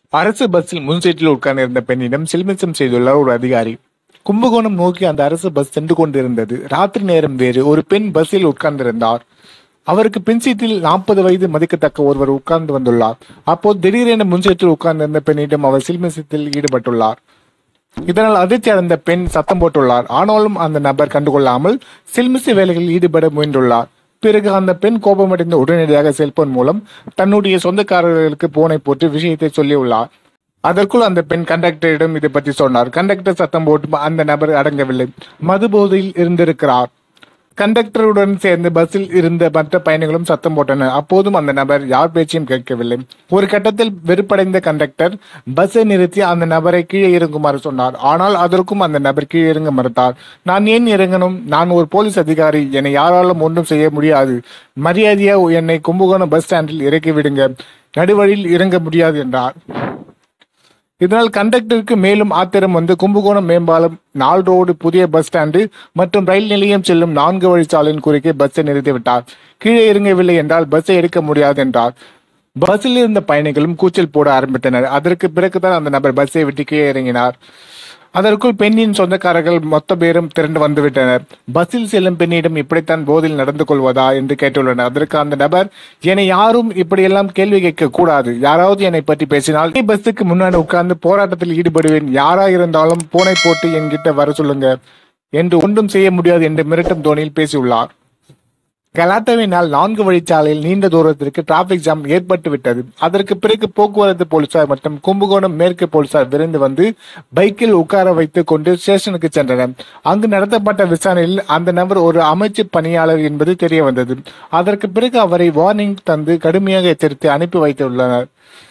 அரசு பஸ்ஸில் முன் சீட்டில் உட்கார்ந்திருந்த பெண்ணிடம் சில்மிசம் செய்துள்ளார் ஒரு அதிகாரி கும்பகோணம் நோக்கி அந்த அரசு பஸ் சென்று கொண்டிருந்தது ராத்திரி நேரம் வேறு ஒரு பெண் பஸ்ஸில் உட்கார்ந்திருந்தார் அவருக்கு பின் சீட்டில் நாற்பது வயது மதிக்கத்தக்க ஒருவர் உட்கார்ந்து வந்துள்ளார் அப்போது திடீரென முன் சீட்டில் உட்கார்ந்திருந்த பெண்ணிடம் அவர் சில்மிசத்தில் ஈடுபட்டுள்ளார் இதனால் அதிர்ச்சி அடைந்த பெண் சத்தம் போட்டுள்ளார் ஆனாலும் அந்த நபர் கண்டுகொள்ளாமல் சில்மிசை வேலைகளில் ஈடுபட முயன்றுள்ளார் பிறகு அந்த பெண் கோபமடைந்த உடனடியாக செல்போன் மூலம் தன்னுடைய சொந்தக்காரர்களுக்கு போனை போட்டு விஷயத்தை சொல்லியுள்ளார் அதற்குள் அந்த பெண் கண்டக்டரிடம் இதை பற்றி சொன்னார் கண்டக்டர் சத்தம் போட்டு அந்த நபர் அடங்கவில்லை மது போதையில் இருந்திருக்கிறார் கண்டக்டருடன் சேர்ந்து பஸ்ஸில் இருந்த மற்ற பயணிகளும் சத்தம் போட்டனர் அப்போதும் அந்த நபர் யார் பேச்சையும் கேட்கவில்லை ஒரு கட்டத்தில் வெறுப்படைந்த கண்டக்டர் பஸ்ஸை நிறுத்தி அந்த நபரை கீழே இறங்குமாறு சொன்னார் ஆனால் அதற்கும் அந்த நபர் கீழே இறங்க மறுத்தார் நான் ஏன் இறங்கணும் நான் ஒரு போலீஸ் அதிகாரி என்னை யாராலும் ஒன்றும் செய்ய முடியாது மரியாதையா என்னை கும்பகோணம் பஸ் ஸ்டாண்டில் இறக்கி விடுங்க நடுவழியில் இறங்க முடியாது என்றார் இதனால் கண்டக்டருக்கு மேலும் ஆத்திரம் வந்து கும்பகோணம் மேம்பாலம் நாள் ரோடு புதிய பஸ் ஸ்டாண்டு மற்றும் ரயில் நிலையம் செல்லும் நான்கு வழிச்சாலையின் குறுக்கே பஸ்ஸை நிறுத்திவிட்டார் கீழே இறங்கவில்லை என்றால் பஸ்ஸை எடுக்க முடியாது என்றார் பஸ்ஸில் இருந்த பயணிகளும் கூச்சல் போட ஆரம்பித்தனர் அதற்கு பிறகுதான் அந்த நபர் பஸ்ஸை விட்டு கீழே இறங்கினார் அதற்குள் பெண்ணின் சொந்தக்காரர்கள் மொத்த பேரும் திரண்டு வந்துவிட்டனர் பஸ்ஸில் செல்லும் பெண்ணிடம் இப்படித்தான் போதில் நடந்து கொள்வதா என்று கேட்டுள்ளனர் அதற்கு அந்த நபர் என்னை யாரும் இப்படியெல்லாம் கேள்வி கேட்க கூடாது யாராவது என்னை பற்றி பேசினால் "நீ பஸ்ஸுக்கு முன்னாடி உட்கார்ந்து போராட்டத்தில் ஈடுபடுவேன் யாரா இருந்தாலும் போனை போட்டு என்கிட்ட வர சொல்லுங்க என்று ஒன்றும் செய்ய முடியாது என்று மிரட்டும் தோணியில் பேசியுள்ளார் கலாட்டாவினால் நான்கு வழிச்சாலையில் நீண்ட தூரத்திற்கு டிராபிக் ஜாம் ஏற்பட்டு விட்டது அதற்கு பிறகு போக்குவரத்து போலீசார் மற்றும் கும்பகோணம் மேற்கு போலீசார் விரைந்து வந்து பைக்கில் உட்கார வைத்துக் கொண்டு ஸ்டேஷனுக்கு சென்றனர் அங்கு நடத்தப்பட்ட விசாரணையில் அந்த நபர் ஒரு அமைச்சு பணியாளர் என்பது தெரிய வந்தது அதற்கு பிறகு அவரை வார்னிங் தந்து கடுமையாக எச்சரித்து அனுப்பி வைத்துள்ளனர்